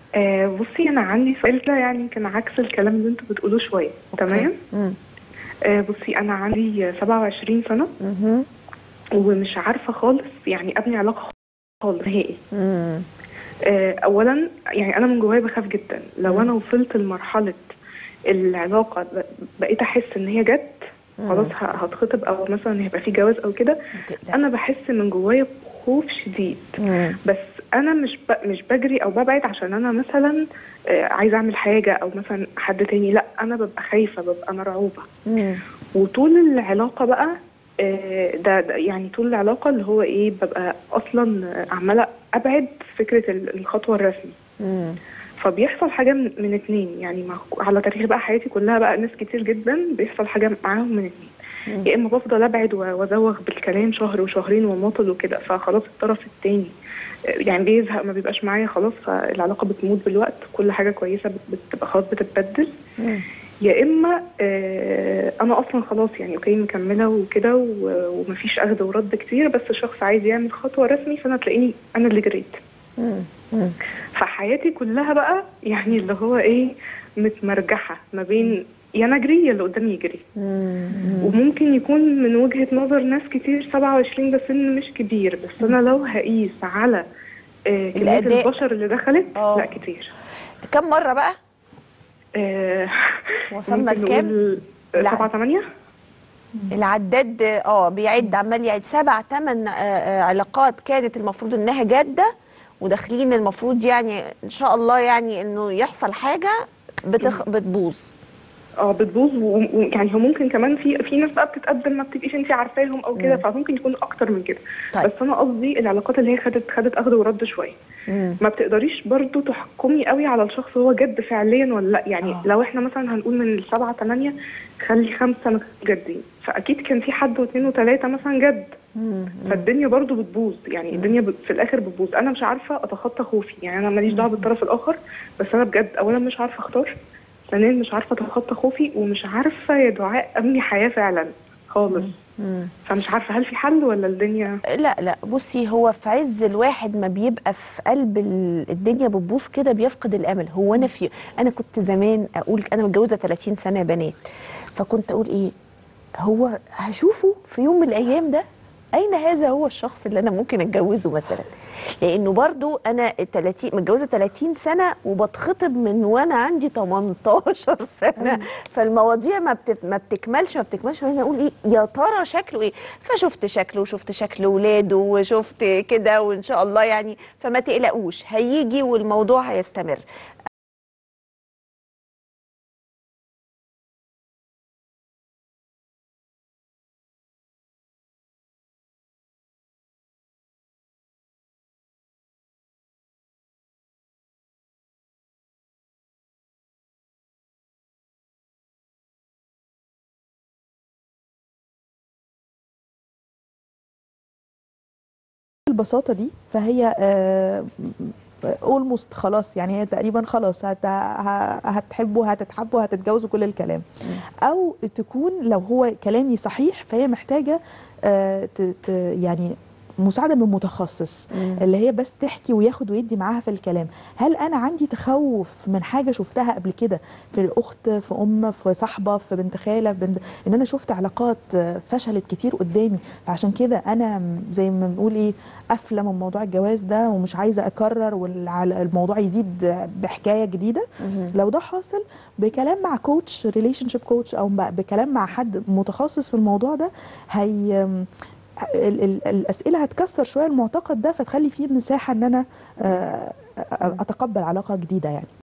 آه بصي انا عندي سؤال كده يعني يمكن عكس الكلام اللي انتوا بتقولوه شويه تمام مم. آه بصي انا عندي 27 سنه مهم. ومش عارفه خالص يعني ابني علاقه خالص نهائي مم. آه اولا يعني انا من جوايا بخاف جدا لو انا وصلت لمرحله العلاقه ب- بقيت احس ان هي جت خلاص ه- هتخطب او مثلا هيبقى في جواز او كده بتقلق. انا بحس من جوايا بخوف شديد مم. بس انا مش ب... مش بجري او ببعد عشان انا مثلا آه، عايزه اعمل حاجه او مثلا حد تاني لا انا ببقى خايفه ببقى مرعوبه مم. وطول العلاقه بقى آه، ده, ده يعني طول العلاقه اللي هو ايه ببقى اصلا آه، عماله ابعد فكره ال- الخطوه الرسمي مم. فبيحصل حاجه من, من اتنين يعني مع على تاريخ بقى حياتي كلها بقى ناس كتير جدا بيحصل حاجه معاهم من اتنين مم. يا اما بفضل ابعد و- وازوغ بالكلام شهر وشهرين وماطل وكده فخلاص الطرف التاني آه، يعني بيزهق ما بيبقاش معايا خلاص فالعلاقه بتموت بالوقت كل حاجه كويسه بت- بتبقى خلاص بتتبدل مم. يا اما آه، انا اصلا خلاص يعني اوكي مكمله وكده و- ومفيش اخذ ورد كتير بس الشخص عايز يعمل خطوه رسمي فانا تلاقيني انا اللي جريت مم. مم. فحياتي كلها بقى يعني اللي هو ايه متمرجحه ما بين يا انا اجري يا اللي قدامي يجري مم. وممكن يكون من وجهه نظر ناس كتير 27 ده سن مش كبير بس انا لو هقيس على آه، كميه الأداء. البشر اللي دخلت آه. لا كتير كم مرة بقى؟ آه، وصلنا ممكن لكام؟ نقول آه، لا. سبعة ثمانية العداد اه بيعد عمال يعد سبع ثمان علاقات كانت المفروض انها جاده وداخلين المفروض يعني ان شاء الله يعني انه يحصل حاجه بتخ... بتبوظ اه بتبوظ و- ويعني هو ممكن كمان في في ناس بقى بتتقدم ما بتبقيش انت عارفاهم او كده مم. فممكن يكون اكتر من كده طيب. بس انا قصدي العلاقات اللي هي خدت خدت اخذ ورد شويه مم. ما بتقدريش برضو تحكمي قوي على الشخص هو جد فعليا ولا لا يعني آه. لو احنا مثلا هنقول من السبعه ثمانيه خلي خمسه ما جادين فاكيد كان في حد واثنين وثلاثه مثلا جد مم. فالدنيا برضو بتبوظ يعني الدنيا ب- في الاخر بتبوظ انا مش عارفه اتخطى خوفي يعني انا ماليش دعوه بالطرف الاخر بس انا بجد اولا مش عارفه اختار ثانيا مش عارفه اتخطى خوفي ومش عارفه يا دعاء ابني حياه فعلا خالص مم. فمش عارفه هل في حل ولا الدنيا لا لا بصي هو في عز الواحد ما بيبقى في قلب ال- الدنيا بتبوظ كده بيفقد الامل هو انا في انا كنت زمان اقول انا متجوزه 30 سنه يا بنات فكنت اقول ايه هو هشوفه في يوم من الايام ده اين هذا هو الشخص اللي انا ممكن اتجوزه مثلا لانه برضو انا 30 متجوزه 30 سنه وبتخطب من وانا عندي 18 سنه فالمواضيع ما بت... ما بتكملش ما بتكملش وانا اقول ايه يا ترى شكله ايه فشفت شكله وشفت شكل ولاده وشفت كده وان شاء الله يعني فما تقلقوش هيجي والموضوع هيستمر البساطة دي فهي اولموست خلاص يعني هي تقريبا خلاص هت ه- هتحبوا هتتحبوا هتتجوزوا كل الكلام او تكون لو هو كلامي صحيح فهي محتاجة آه، ت- ت- يعني مساعدة من متخصص اللي هي بس تحكي وياخد ويدي معاها في الكلام هل انا عندي تخوف من حاجة شفتها قبل كده في اخت في ام في صاحبة في بنت خالة في بنت ان انا شفت علاقات آه، فشلت كتير قدامي فعشان كده انا م- زي ما بنقول ايه قافله من موضوع الجواز ده ومش عايزه اكرر والموضوع يزيد بحكايه جديده لو ده حاصل بكلام مع كوتش ريليشن شيب كوتش او ب- بكلام مع حد متخصص في الموضوع ده هي ال- ال- الاسئله هتكسر شويه المعتقد ده فتخلي فيه مساحه ان انا آه، اتقبل علاقه جديده يعني